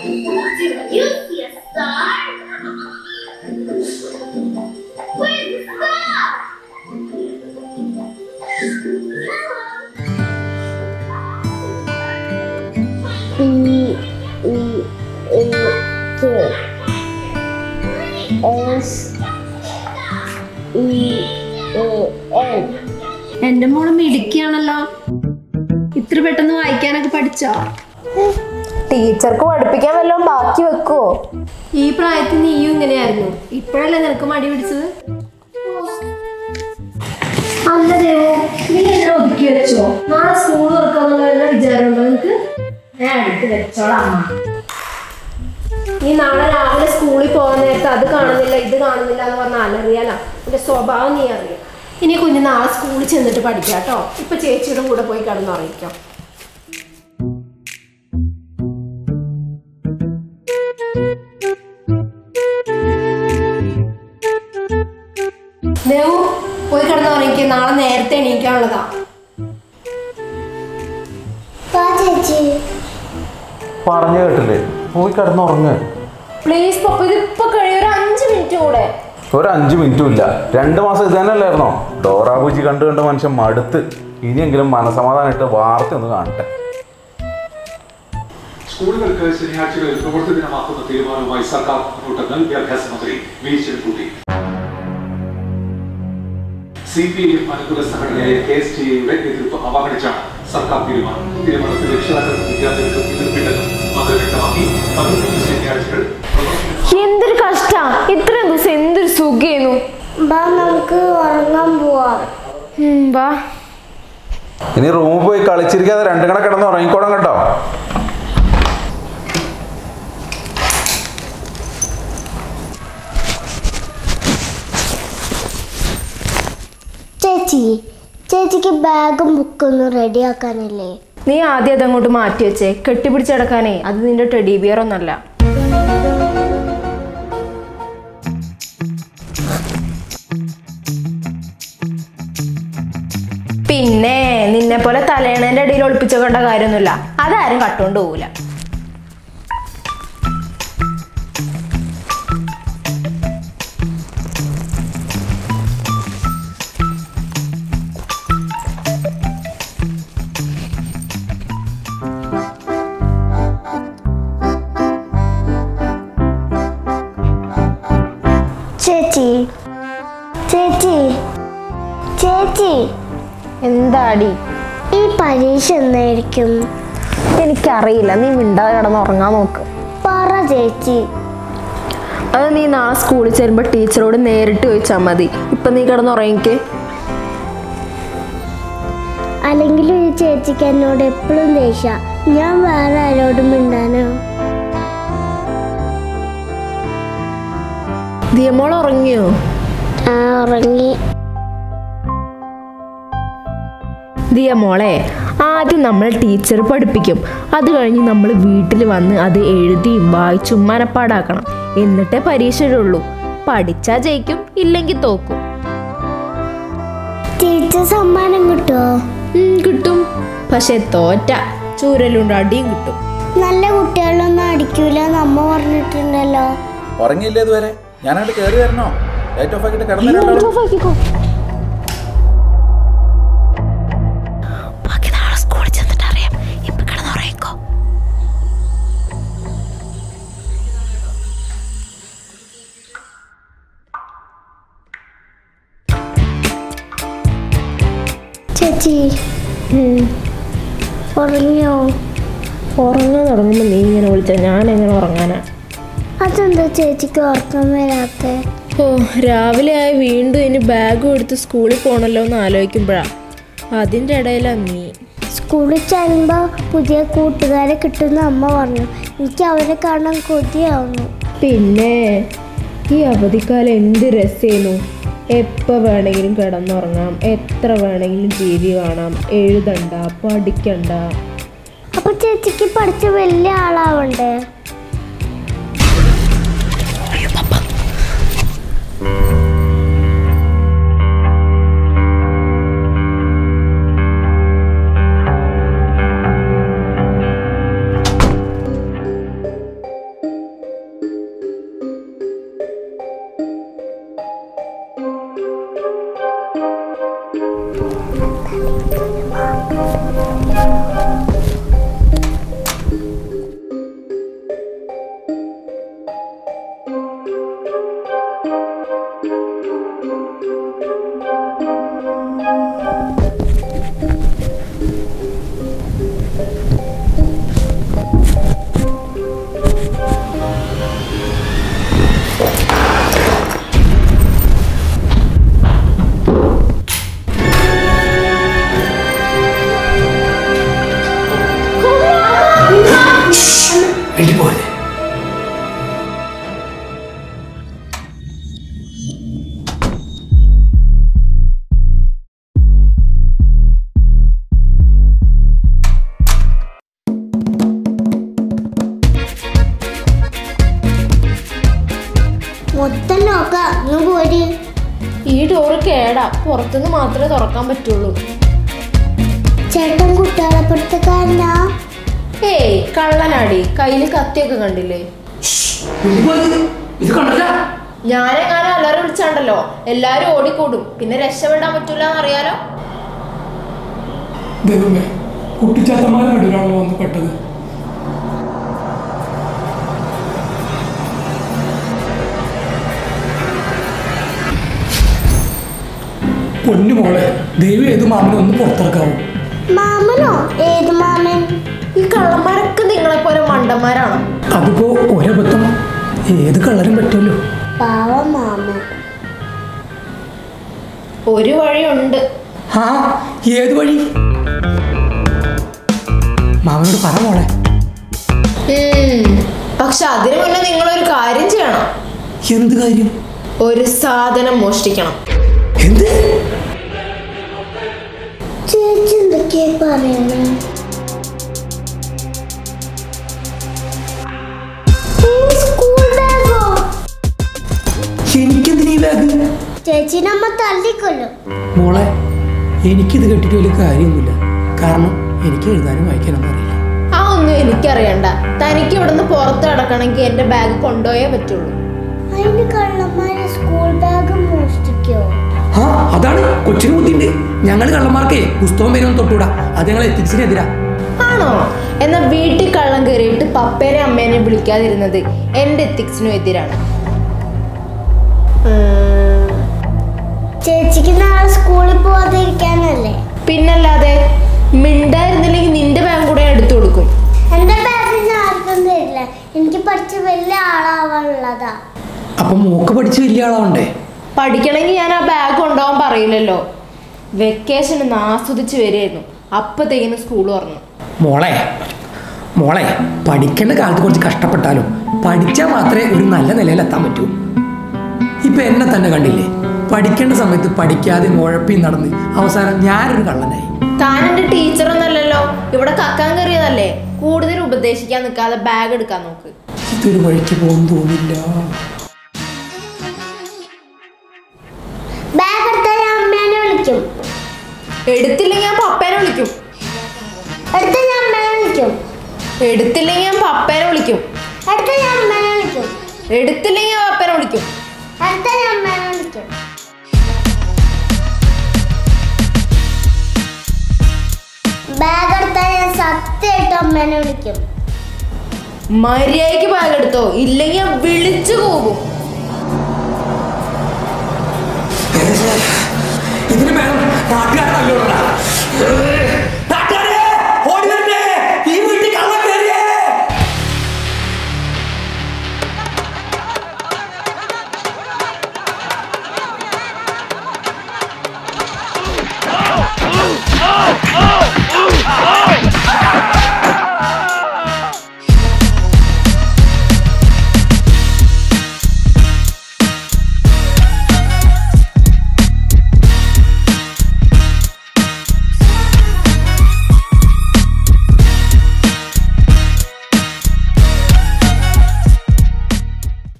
Do you see a star? Where's the star? E E A K S E A N എന്റെ മോള് മിടുക്കിയാണല്ലോ ഇത്ര പെട്ടെന്ന് വായിക്കാനൊക്കെ പഠിച്ചോ ടീച്ചർക്ക് പഠിപ്പിക്കാൻ വല്ലതും ബാക്കി വെക്കുവോ ഈ പ്രായത്തിൽ നീയും ഇങ്ങനെയായിരുന്നു ഇപ്പോഴല്ലേ നിനക്ക് മടി പിടിച്ചത് അല്ല ദേവോ നീ എന്നെ ഒതുക്കി വെച്ചോ നാളെ സ്കൂൾ തുറക്കാന്നുള്ള വിചാരമുണ്ടോ നിനക്ക് ഞാൻ എടുത്ത് വെച്ചോളാം അമ്മ നീ നാളെ രാവിലെ സ്കൂളിൽ പോകാൻ നേരത്തെ അത് കാണുന്നില്ല ഇത് കാണുന്നില്ല എന്ന് പറഞ്ഞാൽ അലറിയാലോ എന്റെ സ്വഭാവം നീ അറിയാം ഇനി കുഞ്ഞ് നാളെ സ്കൂളിൽ ചെന്നിട്ട് പഠിക്കാം കേട്ടോ ഇപ്പൊ ചേച്ചിയുടെ കൂടെ പോയി കിടന്നുറങ്ങിക്കോ ദേവു പോയി കിടന്നുറങ്ങിക്കോ നാളെ നേരത്തെ എണീക്കാനുള്ളതാ വാ ചേച്ചി പറഞ്ഞു കേട്ടില്ലേ പോയി കിടന്നുറങ്ങ് പ്ലീസ് പപ്പ ഇതിപ്പോ കഴിയും ഒരു അഞ്ച് മിനിറ്റ് കൂടെ ഒരു അഞ്ച് മിനിറ്റും ഇല്ല രണ്ട് മാസം ഇത് തന്നെയല്ലായിരുന്നോ ഡോറാബുജി കണ്ട് കണ്ട് മനുഷ്യൻ മടുത്ത് ഇനിയെങ്കിലും മനസമാധാനമായിട്ട് വാർത്ത ഒന്ന് കാണട്ടെ സ്കൂളുകൾക്ക് ശനിയാഴ്ചകളിൽ പ്രവൃത്തി ദിനമാക്കുന്ന തീരുമാനവുമായി സർക്കാർ മുന്നോട്ടെന്ന് വിദ്യാഭ്യാസ മന്ത്രി V Sivankutty C P I M അനുകൂല സംഘടനയായ കെ എസ് ടി എയുടെ എതിർപ്പ് അവഗണിച്ചാണ് സർക്കാർ തീരുമാനം തീരുമാനത്തിൽ രക്ഷിതാക്കൾക്കും വിദ്യാർത്ഥികൾക്കും എതിർപ്പില്ലെന്നും മന്ത്രി വ്യക്തമാക്കി പതിനൊന്ന് ശനിയാഴ്ചകൾ പ്രവർത്തന എന്തൊരു കഷ്ടാ ഇത്രയും ദിവസം എന്തൊരു സുഖേന്നു വാ നമുക്ക് ഉറങ്ങാൻ പോവാം വാ ഇനി റൂമിൽ പോയി കളിച്ചിരിക്കാതെ രണ്ടും കണ കിടന്ന് ഉറങ്ങിക്കോണം കേട്ടോ ചേച്ചി ചേച്ചിക്ക് ബാഗും ബുക്കൊന്നും റെഡിയാക്കാനില്ലേ നീ ആദ്യം അതങ്ങോട്ട് മാറ്റി വെച്ചേ കെട്ടിപ്പിടിച്ചടക്കാനേ അത് നിന്റെ ടെഡി ബിയർ ഒന്നല്ല പിന്നെ നിന്നെ പോലെ തലേണേന്റെ അടിയിൽ ഒളിപ്പിച്ചേക്കേണ്ട കാര്യമൊന്നുമില്ല അതാരും കട്ടുകൊണ്ട് പോവില്ല ചേച്ചി ചേച്ചി ചേച്ചി എന്താടി ഈ പരീക്ഷ എന്നായിരിക്കും എനിക്കറിയില്ല നീ മിണ്ടാതെ കിടന്ന് ഉറങ്ങാൻ നോക്ക് പറ ചേച്ചി അത് നീ നാളെ സ്കൂളിൽ ചേരുമ്പോൾ ടീച്ചറോട് നേരിട്ട് ചോദിച്ചാൽ മതി ഇപ്പൊ നീ കിടന്ന് ഉറങ്ങിക്ക് അല്ലെങ്കിലും ഈ ചേച്ചിക്ക് എന്നോട് എപ്പോഴും ദേഷ്യ ഞാൻ വേറെ ആരോടും മിണ്ടാനോ ദിയമോൾ ഉറങ്ങിയോ ആ ഉറങ്ങി ദിയ മോളെ ആദ്യം നമ്മൾ ടീച്ചർ പഠിപ്പിക്കും അത് കഴിഞ്ഞ് നമ്മൾ വീട്ടിൽ വന്ന് അത് എഴുതിയും വായിച്ചും മനപ്പാടാക്കണം എന്നിട്ടേ പരീക്ഷ ഇടുള്ളൂ പഠിച്ചാ ജയിക്കും ഇല്ലെങ്കിൽ തോക്കും ടീച്ചർ സമ്മാനം കിട്ടുമോ ഉം, കിട്ടും പക്ഷെ തോറ്റ ചൂരലുണ്ട് അടിയും കിട്ടും നല്ല കുട്ടികളൊന്നും അടിക്കൂല നമ്മ പറഞ്ഞിട്ടുണ്ടല്ലോ ഉറങ്ങിയില്ലേ ഇതുവരെ ഞാനായിട്ട് കയറി വരണോ ലൈറ്റ് ഓഫ് ആക്കിയിട്ട് കിടന്നു ബാക്കി നാളെ സ്കൂളിൽ ചെന്നിട്ട് അറിയാം ഇപ്പൊ കിടന്നുറങ്ങിക്കോ ചേച്ചി ഉറങ്ങിയോ ഉറങ്ങാൻ തുടങ്ങുമ്പോൾ നീ ഇങ്ങനെ വിളിച്ചാൽ ഞാൻ എങ്ങനെ ഉറങ്ങാനാ അതെന്താ ചേച്ചിക്ക് ഉറക്കം വരാത്ത ഓ രാവിലെ ആയി വീണ്ടും ഇനി ബാഗും എടുത്ത് സ്കൂളിൽ പോകണല്ലോ എന്ന് ആലോചിക്കുമ്പോഴാ അതിൻ്റെ ഇടയിലാണ് നീ സ്കൂളിൽ ചെല്ലുമ്പോൾ പുതിയ കൂട്ടുകാരെ കിട്ടുമെന്ന് അമ്മ പറഞ്ഞു എനിക്ക് അവരെ കാണാൻ കൊതിയാവുന്നു പിന്നെ ഈ അവധിക്കാലം എന്ത് രസമായിരുന്നു എപ്പോൾ വേണമെങ്കിലും കിടന്നുറങ്ങാം എത്ര വേണമെങ്കിലും ടി വി കാണാം എഴുതണ്ട പഠിക്കണ്ട അപ്പൊ ചേച്ചിക്ക് പഠിച്ച് വലിയ ആളാവണ്ടേ പോയത് മൊത്തം നോക്കാം അങ്ങ് പോരി ഈ ഡോറ് കേടാ പുറത്തുനിന്ന് മാത്രമേ തുറക്കാൻ പറ്റുള്ളൂ ചേട്ടൻ കുട്ടികളെപ്പെടുത്തക്കാരനാ ഏയ് കള്ളനാടി കയ്യിൽ കത്തിയൊക്കെ കണ്ടില്ലേ ഇത് കണ്ടല്ല ഞാനെങ്ങാനും അലറി വിളിച്ചാണ്ടല്ലോ എല്ലാരും ഓടിക്കൂടും പിന്നെ രക്ഷപ്പെടാൻ പറ്റൂല എന്നറിയാലോ ദൈവമേ കുട്ടിച്ചാത്തന്മാരുടെ വീട്ടിലാണല്ലോ വന്ന് പെട്ടത് പൊന്നു മോളെ ദൈവം ഏത് മാമനെ ഒന്ന് പുറത്തിറക്കാവൂ മാമനോ ഏത് മാമൻ ഈ കള്ളന്മാരൊക്കെ നിങ്ങളെ പോലെ മണ്ടന്മാരാണോ അതിപ്പോ ഒരബദ്ധം ഏത് കളറും പറ്റുമല്ലോ പാവ മാമൻ ഒരു വഴിയുണ്ട് ആ ഏത് വഴി മാമനോട് പറ മോളെ ഉം, പക്ഷെ അതിനു മുന്നേ നിങ്ങളൊരു കാര്യം ചെയ്യണം എന്ത് കാര്യം ഒരു സാധനം മോഷ്ടിക്കണം എന്ത് ചേച്ചി എന്തൊക്കെയാ പറയണേ ഈ സ്കൂൾ ബാഗോ എനിക്കെന്തിനീ ബാഗ് ചേച്ചിനെ അമ്മ തല്ലിക്കൊല്ലും മോളെ എനിക്കിത് കേട്ടിട്ട് വലിയ കാര്യമൊന്നുമില്ല കാരണം എനിക്ക് എഴുതാനും വായിക്കാനൊന്നും അറിയില്ല ആ ഒന്നും എനിക്കറിയണ്ട തനിക്ക് ഇവിടുന്ന് പുറത്ത് കിടക്കണമെങ്കിൽ എന്റെ ബാഗ് കൊണ്ടുപോയേ പറ്റുള്ളൂ അതിന് കള്ളന്മാരെ സ്കൂൾ ബാഗ് മോഷ്ടിക്കോ ആ അതാണ് കൊച്ചിന് ബുദ്ധിയുണ്ട് ഞങ്ങൾ കള്ളന്മാർക്കേ പുസ്തകം വരുമെന്ന് തൊട്ടുകൂടാ അത് ഞങ്ങൾ എത്തിക്സിനെതിരാ ആണോ എന്നാ വീട്ടിൽ കള്ളം കയറിയിട്ട് പപ്പേനെ അമ്മേനെ വിളിക്കാതിരുന്നത് എന്റെ എത്തിക്സിനും എതിരാണ് ഉം, ചേച്ചിക്ക് നാളെ സ്കൂളിൽ പോവാതിരിക്കാനല്ലേ പിന്നല്ലാതെ മിണ്ടായിരുന്നില്ലെങ്കിൽ നിന്റെ ബാഗ് കൂടെ ഞാൻ എടുത്തു കൊടുക്കും എന്റെ ബാഗ് ഞാൻ ആർക്കും തരില്ല എനിക്ക് പഠിച്ച് വലിയ ആളാവാനുള്ളതാ അപ്പൊ മോക്ക് പഠിച്ച് വലിയ ആളാവണ്ടേ പഠിക്കണമെങ്കിൽ ഞാൻ ആ ബാഗ് കൊണ്ടുപോകാൻ പറയില്ലല്ലോ വെക്കേഷൻ ഒന്ന് ആസ്വദിച്ച് വരികയായിരുന്നു അപ്പത്തേക്കിന് സ്കൂൾ തുറന്നു മോളെ മോളെ പഠിക്കേണ്ട കാലത്ത് കുറച്ച് കഷ്ടപ്പെട്ടാലും പഠിച്ചാൽ മാത്രമേ ഒരു നല്ല നിലയിൽ എത്താൻ പറ്റൂ ഇപ്പൊ എന്നെ തന്നെ കണ്ടില്ലേ പഠിക്കേണ്ട സമയത്ത് പഠിക്കാതെ മുഴപ്പി നടന്ന് അവസാനം ഞാനൊരു കള്ളനായി താൻ എന്റെ ടീച്ചറൊന്നല്ലല്ലോ ഇവിടെ കക്കാൻ കയറിയതല്ലേ കൂടുതൽ ഉപദേശിക്കാൻ നിൽക്കാതെ ബാഗ് എടുക്കാൻ നോക്ക് ഇതൊരു വഴിക്ക് പോകും തോന്നില്ല ബാഗ് എടുത്താൽ ഞാൻ അമ്മേനെ വിളിക്കും എടുത്തില്ലെങ്കിൽ ഞാൻ പപ്പേനെ വിളിക്കും എടുത്താൽ ഞാൻ അമ്മേനെ വിളിക്കും എടുത്തില്ലെങ്കിൽ ഞാൻ പപ്പേനെ വിളിക്കും എടുത്താൽ ഞാൻ അമ്മേനെ വിളിക്കും എടുത്തില്ലെങ്കിൽ ഞാൻ പപ്പേനെ വിളിക്കും എടുത്താൽ ഞാൻ അമ്മേനെ വിളിക്കും ബാഗ് എടുത്താൽ ഞാൻ സത്യമായിട്ട് അമ്മേനെ വിളിക്കും മര്യാദയ്ക്ക് ബാഗ് എടുത്തോ ഇല്ലെങ്കിൽ ഞാൻ വിളിച്ചു പോകും ഇതിന് മേളം നാട്ടുകാരനല്ലോടാ നാട്ടുകാരെ ഓടി വരണേ ഈ വീട്ടിൽ കള്ളം കയറിയേ Oh!